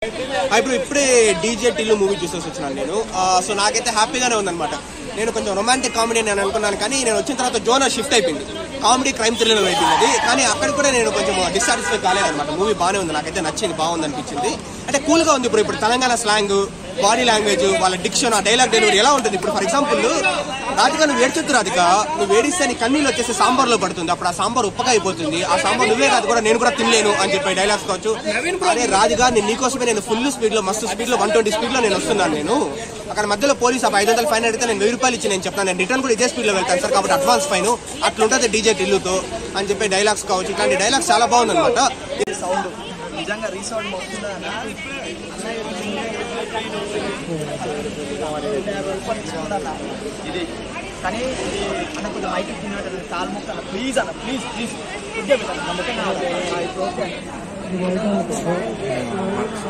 ఆ, ఇప్పుడు ఇప్పుడే డీజే టిల్లు మూవీ చూసేసి వచ్చినాను నేను ఆ, సో నాకైతే హ్యాపీగానే ఉందన్నమాట నేను కొంచెం రొమాంటిక్ కామెడీ నేను అనుకున్నాను కానీ నేను వచ్చిన తర్వాత జోనర్ షిఫ్ట్ అయిపోయింది కామెడీ క్రైమ్ థ్రిల్లర్ అయిపోయింది అది కానీ అక్కడ కూడా నేను కొంచెం డిస్సాటిస్ఫై కాలేదన్నమాట మూవీ బాగానే ఉంది నాకైతే నచ్చింది బాగుంది అనిపించింది అంటే కూల్గా ఉంది ఇప్పుడు ఇప్పుడు తెలంగాణ స్లాంగ్ బాడీ లాంగ్వేజ్ వాళ్ళ డిక్షన్ ఆ డైలాగ్ డెలివరీ ఎలా ఉంటుంది ఇప్పుడు ఫర్ ఎగ్జాంపుల్ రాధిక నువ్వు ఏడ్చొద్దు రాధిక నువ్వు ఏడిస్తే నీ కన్నీళ్ళు వచ్చేసి సాంబార్లో పడుతుంది అప్పుడు ఆ సాంబార్ ఉప్పగా అయిపోతుంది ఆ సాంబార్ నువ్వే కాదు కూడా నేను కూడా తినలేను అని చెప్పి డైలాగ్స్ కావచ్చు అరే రాధిక నేను నీకోసమే నేను ఫుల్ స్పీడ్ లో మస్తు స్పీడ్ లో వన్ ట్వంటీ స్పీడ్ లో నేను వస్తున్నాను నేను అక్కడ మధ్యలో పోలీస్ ఐదు వందల ఫైన్ అడిగితే నేను వెయ్యి రూపాయలు ఇచ్చి నేను చెప్తాను నేను రిటర్న్ కూడా ఇదే స్పీడ్ లో వెళ్తాను సార్ కాబట్టి అడ్వాన్స్ ఫైన్ అట్లుంటది డీజే టిల్లుతో అని చెప్పి డైలాగ్స్ కావచ్చు ఇట్లాంటి డైలాగ్స్ చాలా బాగుంది అనమాట సౌండ్ నిజంగా రీసౌండ్ వస్తుందా ఇది కానీ ఇది అన్న కొంచెం మైక్ తినేటది కాలు మొక్క ప్లీజ్ అన్న ప్లీజ్ ప్లీజ్ ఓకే